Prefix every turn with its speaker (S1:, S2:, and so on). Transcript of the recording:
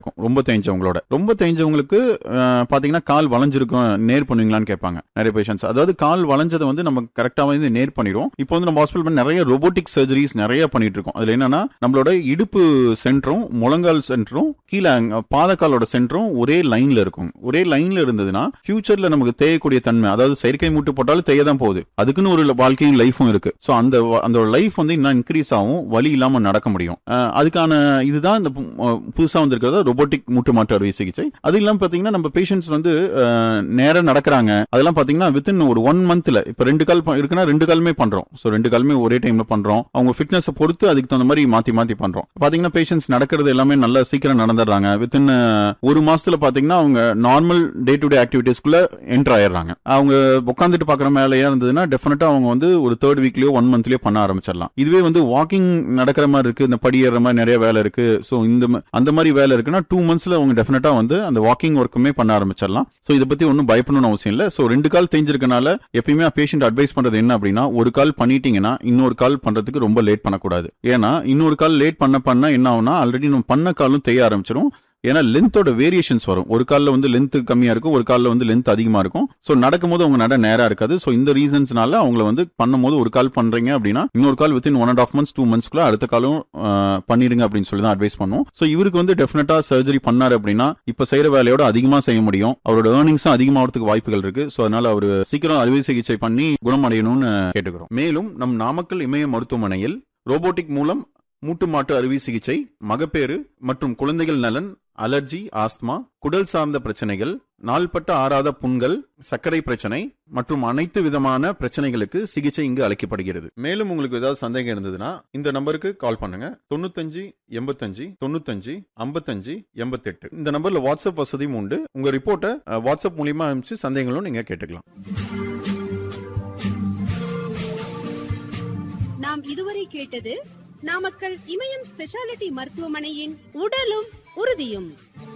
S1: இருக்கும் ரொம்ப தேஞ்சவங்களோட ரொம்ப தேஞ்சவங்களுக்கு அஹ், பாத்தீங்கன்னா கால் வளைஞ்சிருக்கும் நேர் பண்ணுவீங்களான்னு கேட்பாங்க நிறைய பேஷண்ட்ஸ் அதாவது கால் வளைஞ்சதை வந்து நம்ம கரெக்டா வந்து நேர் பண்ணிடுவோம் இப்போ வந்து நம்ம ஹாஸ்பிட்டல் நிறைய ரோபோட்டிக் சர்ஜரிஸ் நிறைய பண்ணிட்டு இருக்கோம் அதுல என்னன்னா நம்மளோட இடுப்பு சென்டரும் முழங்கால் சென்டரும் கீழே அங்க பாதக்காலோட சென்டரும் ஒரே லைன்ல இருக்கும் ஒரே லைன்ல இருந்ததுன்னா ஃபியூச்சர்ல நமக்கு தேயக்கூடிய தன்மை அதாவது செயற்கை மூட்டு போட்டாலும் தேய தான் போகுது அதுக்குன்னு ஒரு வாழ்க்கையும் லைஃபும் இருக்கு ஸோ அந்த வ- அந்த லைஃப் வந்து இன்னும் இன்க்ரீஸ் ஆகும் வலி இல்லாம நடக்க முடியும் அஹ், அதுக்கான இதுதான் இந்த பு- அஹ், புதுசா வந்திருக்கிறது ரோபோட்டிக் மூட்டு மாட்டு அறுவை சிகிச்சை அது இல்லாம பாத்தீங்கன்னா நம்ம பேஷண்ட்ஸ் வந்து அஹ், நேரா நடக்கிறாங்க அதெல்லாம் பாத்தீங்கன்னா வித்தின் ஒரு ஒன் மந்த்ல இப்ப ரெண்டு கால் ப- இருக்குன்னா ரெண்டு காலுமே பண்றோம் ஸோ ரெண்டு காலுமே ஒரே டைம்ல பண்றோம் அவங்க ஃபிட்னஸ் பொறுத்து அதுக்கு தகுந்த மாதிரி மாத்தி மாத்தி பண்றோம் பாத்தீங்கன்னா பேஷண்ட்ஸ் நடக்கிறது எல்லாமே நல்லா சீக்கிரம் நடந்துடுறாங்க வித்தின் ஒரு மாசத்துல பாத்தீங்கன்னா அவங்க நார்மல் டே டு டே ஆக்டிவிட்டிஸ்க்குள்ள என்டர் ஆயிடுறாங்க அவங்க உட்காந்துட்டு பாக்குற மேலேயே இருந்ததுன்னா டெஃபினட்டா அவங்க வந்து ஒரு தேர்ட் வீக்லயோ ஒன் மந்த்லயோ பண்ண ஆரம்பிச்சிடலாம் இதுவே வந்து வாக்கிங் நடக்கிற மாதிரி இருக்கு இந்த படி ஏறுற மாதிரி நிறைய வேலை இருக்கு ஸோ இந்த ம- அந்த மாதிரி வேலை இருக்குன்னா டூ மந்த்ஸ்ல அவங்க டெஃபினட்டா வந்து அந்த வாக்கிங் ஒர்க்குமே பண்ண ஆரம்பிச்சிடலாம் ஸோ இதை பத்தி ஒன்றும் பயப்படணும்னு அவசியம் இல்லை ஸோ ரெண்டு கால் தேஞ்சிருக்கனால எப்பயுமே பேஷண்ட் அட்வைஸ் பண்றது என்ன அப்படின்னா ஒரு கால் பண்ணிட்டீங்கன்னா இன்னொரு கால் பண்றதுக்கு ரொம்ப லேட் பண்ணக்கூடாது ஏன்னா இன்னொரு கால் லேட் பண்ண பண்ண என்ன ஆகும்னா ஆல்ரெடி நம்ம பண்ண காலும் தேய ஆரம்பிச்சிடும் ஏன்னா லென்த்தோட வேரியேஷன்ஸ் வரும் ஒரு காலில் வந்து லென்த் கம்மியா இருக்கும் ஒரு காலில் வந்து லென்த் அதிகமா இருக்கும் ஸோ நடக்கும்போது அவங்க நட நேரா இருக்காது ஸோ இந்த ரீசன்ஸ்னால அவங்கள வந்து பண்ணும்போது ஒரு கால் பண்றீங்க அப்படின்னா இன்னொரு call within one and half months two மந்த்ஸ்க்குள்ள அடுத்த காலும் அஹ், பண்ணிடுங்க அப்படின்னு சொல்லி தான் அட்வைஸ் பண்ணுவோம் ஸோ இவருக்கு வந்து டெஃபினட்டா சர்ஜரி பண்ணாரு அப்படின்னா இப்ப செய்யற வேலையோட அதிகமா செய்ய முடியும் அவரோட ஏர்னிங்ஸும் அதிகமாகிறதுக்கு வாய்ப்புகள் இருக்கு ஸோ அதனால அவர் சீக்கிரம் அறுவை சிகிச்சை பண்ணி குணமடையணும்னு கேட்டுக்கிறோம் மேலும் நம் நாமக்கல் இமய மருத்துவமனையில் ரோபோட்டிக் மூலம் மூட்டு மாட்டு அறுவை சிகிச்சை மகப்பேறு மற்றும் குழந்தைகள் நலன் அலர்ஜி ஆஸ்துமா குடல் சார்ந்த பிரச்சனைகள் நாள்பட்ட ஆறாத புண்கள் சர்க்கரை பிரச்சனை மற்றும் அனைத்து விதமான பிரச்சனைகளுக்கு சிகிச்சை இங்கு அளிக்கப்படுகிறது மேலும் உங்களுக்கு ஏதாவது சந்தேகம் இருந்ததுன்னா இந்த நம்பருக்கு கால் பண்ணுங்க தொண்ணூத்தஞ்சு எண்பத்தஞ்சு தொண்ணூத்தஞ்சு ஐம்பத்தஞ்சு எண்பத்தெட்டு இந்த நம்பர்ல வாட்ஸ்அப் வசதியும் உண்டு உங்க ரிப்போர்ட்டை அஹ், வாட்ஸ்அப் மூலியமா அனுப்பிச்சு சந்தேகங்களும் நீங்க கேட்டுக்கலாம்
S2: நாம் இதுவரை கேட்டது நாமக்கல் இமயம் ஸ்பெஷாலிட்டி மருத்துவமனையின் உடலும் உறுதியும்